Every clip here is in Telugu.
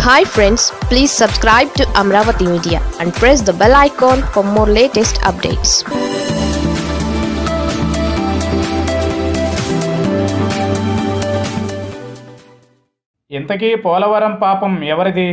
hi friends please subscribe to Amaravati media and press the bell icon for more latest updates ఇంతకీ పోలవరం పాపం ఎవరిది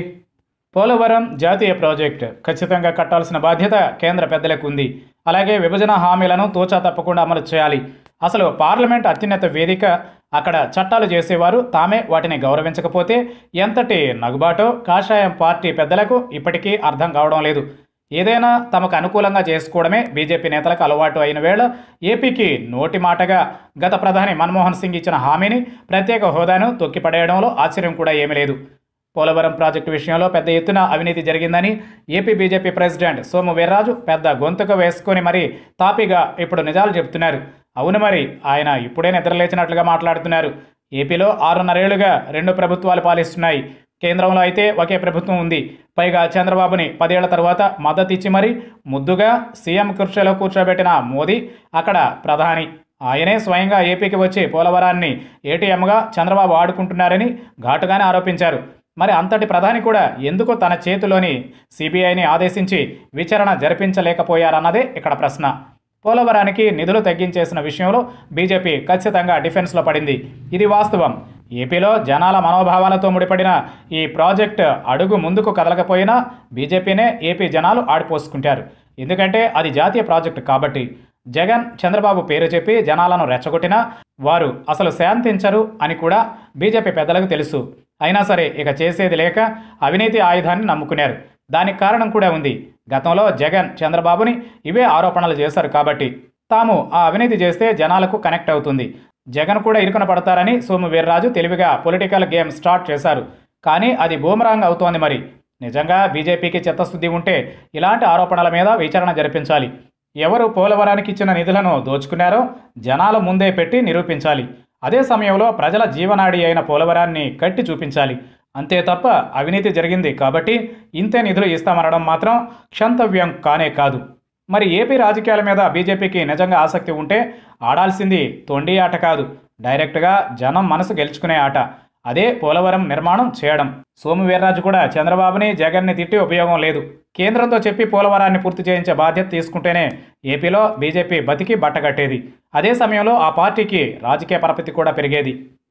పోలవరం జాతీయ ప్రాజెక్ట్ ఖచ్చితంగా కట్టాల్సిన బాధ్యత కేంద్ర పెద్దలకు ఉంది అలాగే విభజన హామీలను తూచా తప్పకుండా అమలు చేయాలి అసలు పార్లమెంట్ అత్యున్నత వేదిక అక్కడ చట్టాలు చేసేవారు తామే వాటిని గౌరవించకపోతే ఎంతటి నగుబాటో కాషాయం పార్టీ పెద్దలకు ఇప్పటికీ అర్థం కావడం లేదు ఏదైనా తమకు అనుకూలంగా చేసుకోవడమే బీజేపీ నేతలకు అలవాటు అయిన వేళ ఏపీకి నోటి మాటగా గత ప్రధాని మన్మోహన్ సింగ్ ఇచ్చిన హామీని ప్రత్యేక హోదాను తొక్కిపడేయడంలో ఆశ్చర్యం కూడా ఏమీ లేదు పోలవరం ప్రాజెక్టు విషయంలో పెద్ద ఎత్తున అవినీతి జరిగిందని AP BJP president Somu Veerraju పెద్ద గొంతుక వేసుకొని మరీ తాపిగా ఇప్పుడు నిజాలు చెబుతున్నారు అవును మరి ఆయన ఇప్పుడే నిద్రలేచినట్లుగా మాట్లాడుతున్నారు ఏపీలో ఆరున్నరేళ్లుగా రెండు ప్రభుత్వాలు పాలిస్తున్నాయి కేంద్రంలో అయితే ఒకే ప్రభుత్వం ఉంది పైగా చంద్రబాబుని పదేళ్ల తర్వాత మద్దతు ఇచ్చి మరీ ముద్దుగా సీఎం కుర్చీలో కూర్చోబెట్టిన మోదీ అక్కడ ప్రధాని ఆయనే స్వయంగా ఏపీకి వచ్చి పోలవరాన్ని ఏటీఎంగా చంద్రబాబు ఆడుకుంటున్నారని ఘాటుగానే ఆరోపించారు మరి అంతటి ప్రధాని కూడా ఎందుకు తన చేతిలోని సిబిఐని ఆదేశించి విచారణ జరిపించలేకపోయారన్నదే ఇక్కడ ప్రశ్న పోలవరానికి నిధులు తగ్గించేసిన విషయంలో బీజేపీ ఖచ్చితంగా డిఫెన్స్లో పడింది ఇది వాస్తవం ఏపీలో జనాల మనోభావాలతో ముడిపడిన ఈ ప్రాజెక్ట్ అడుగు ముందుకు కదలకపోయినా బీజేపీనే ఏపీ జనాలు ఆడిపోసుకుంటారు ఎందుకంటే అది జాతీయ ప్రాజెక్టు కాబట్టి జగన్ చంద్రబాబు పేరు చెప్పి జనాలను రెచ్చగొట్టినా వారు అసలు శాంతించరు అని కూడా బీజేపీ పెద్దలకు తెలుసు అయినా సరే ఇక చేసేది లేక అవినీతి ఆయుధాన్ని నమ్ముకున్నారు దానికి కారణం కూడా ఉంది గతంలో జగన్ చంద్రబాబుని ఇవే ఆరోపణలు చేశారు కాబట్టి తాము ఆ అవినీతి చేస్తే జనాలకు కనెక్ట్ అవుతుంది జగన్ కూడా ఇరుకున పడతారని సోము వీర్రాజు తెలివిగా పొలిటికల్ గేమ్ స్టార్ట్ చేశారు కానీ అది బూమరాంగ్ అవుతోంది మరి నిజంగా బీజేపీకి చిత్తశుద్ధి ఉంటే ఇలాంటి ఆరోపణల మీద విచారణ జరిపించాలి ఎవరు పోలవరానికి ఇచ్చిన నిధులను దోచుకున్నారో జనాల ముందే పెట్టి నిరూపించాలి అదే సమయంలో ప్రజల జీవనాడి అయిన పోలవరాన్ని కట్టి చూపించాలి అంతే తప్ప అవినీతి జరిగింది కాబట్టి ఇంతే నిధులు ఇస్తామనడం మాత్రం క్షంతవ్యం కానే కాదు మరి ఏపీ రాజకీయాల మీద బీజేపీకి నిజంగా ఆసక్తి ఉంటే ఆడాల్సింది తొండి ఆట కాదు డైరెక్ట్గా జనం మనసు గెలుచుకునే ఆట అదే పోలవరం నిర్మాణం చేయడం సోము వీర్రాజు కూడా చంద్రబాబుని జగన్ని తిట్టి ఉపయోగం లేదు కేంద్రంతో చెప్పి పోలవరాన్ని పూర్తి చేయించే బాధ్యత తీసుకుంటేనే ఏపీలో బీజేపీ బతికి బట్టగట్టేది అదే సమయంలో ఆ పార్టీకి రాజకీయ పరపతి కూడా పెరిగేది